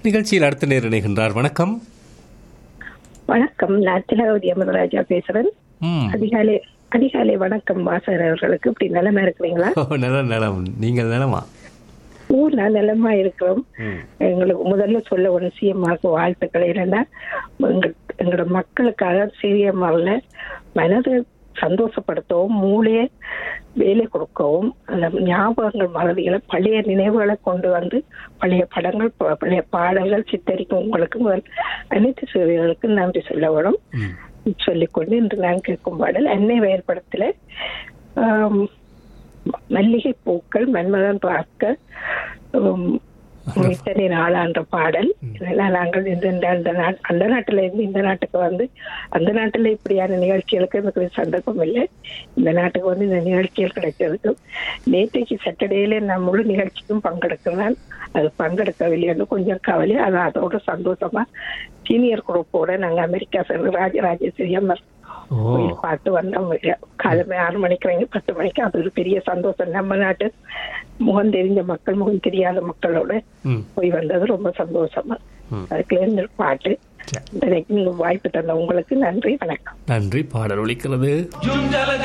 நிகழ்ச்சியில் அடுத்த நேர் இணைகின்றார் வணக்கம் வணக்கம் நான் திலகவதி அமரராஜா பேசுறேன் ம் அதிகாலை அதிகாலை வணக்கம் வாசகர் அவர்களுக்கு இப்படி நிலைமை இருக்கிறீங்களா ஓ, நல்ல நலம் நீங்கள் நலமா ஊ நான் நிலமா இருக்கிறோம் ம். எங்களுக்கு முதல்ல சொல்ல ஒரு சிஎம்மாக்கு வாழ்த்துக்கள் இல்லைன்னா எங்க எங்களோட மக்களுக்காக சிஎம்ஆர்ல மனதை சந்தோஷப்படுத்தவும் மூளையை வேலை கொடுக்கவும் அந்த ஞாபகங்கள் மறதிகளை பழைய நினைவுகளை கொண்டு வந்து பழைய படங்கள் ப- பழைய பாடல்கள் சித்தரிக்கும் உங்களுக்கு முதல் அனைத்து சேவைகளுக்கும் நன்றி சொல்ல வேணும் ம். சொல்லிக்கொண்டு இன்று நான் கேட்கும் பாடல் அன்னை வேறுபடத்துல ஆம், மல்லிகை பூக்கள் மன்மதன் பார்க்க ஆம், இத்தனை நாளான்ற பாடல் இதெல்லாம் நாங்கள் இந்த இந்த அந்த நாட்- அந்த நாட்டுல இருந்து இந்த நாட்டுக்கு வந்து அந்த நாட்டுல இப்படியான நிகழ்ச்சிகளுக்கு எனக்கு சந்தர்ப்பம் இல்லை இந்த நாட்டுக்கு வந்து இந்த நிகழ்ச்சிகள் கிடைச்சதுக்கு நேற்றைக்கு சாட்டர்டேல நான் முழு நிகழ்ச்சிக்கும் பங்கெடுக்கிறேன் அது பங்கெடுக்கவில்லைன்னு கொஞ்சம் கவலை அது அதோட சந்தோஷமா சீனியர் குரூப்போட நாங்க அமெரிக்கா சென்று ராஜராஜேஸ்வரி அம்மர் ஓ போய் பார்த்து வந்தோம் காலமே ஆறு மணிக்கு பத்து மணிக்கு அது ஒரு பெரிய சந்தோஷம் நம்ம நாட்டு முகம் தெரிஞ்ச மக்கள் முகம் தெரியாத மக்களோட ம் போய் வந்தது ரொம்ப சந்தோஷமா ம். அதுக்கு இருந்து ஒரு பாட்டு சரி. இன்றைக்கு நீங்க வாய்ப்பு தந்த உங்களுக்கு நன்றி வணக்கம் நன்றி பாடல் ஒலிக்கிறது ஜும் ஜலஜ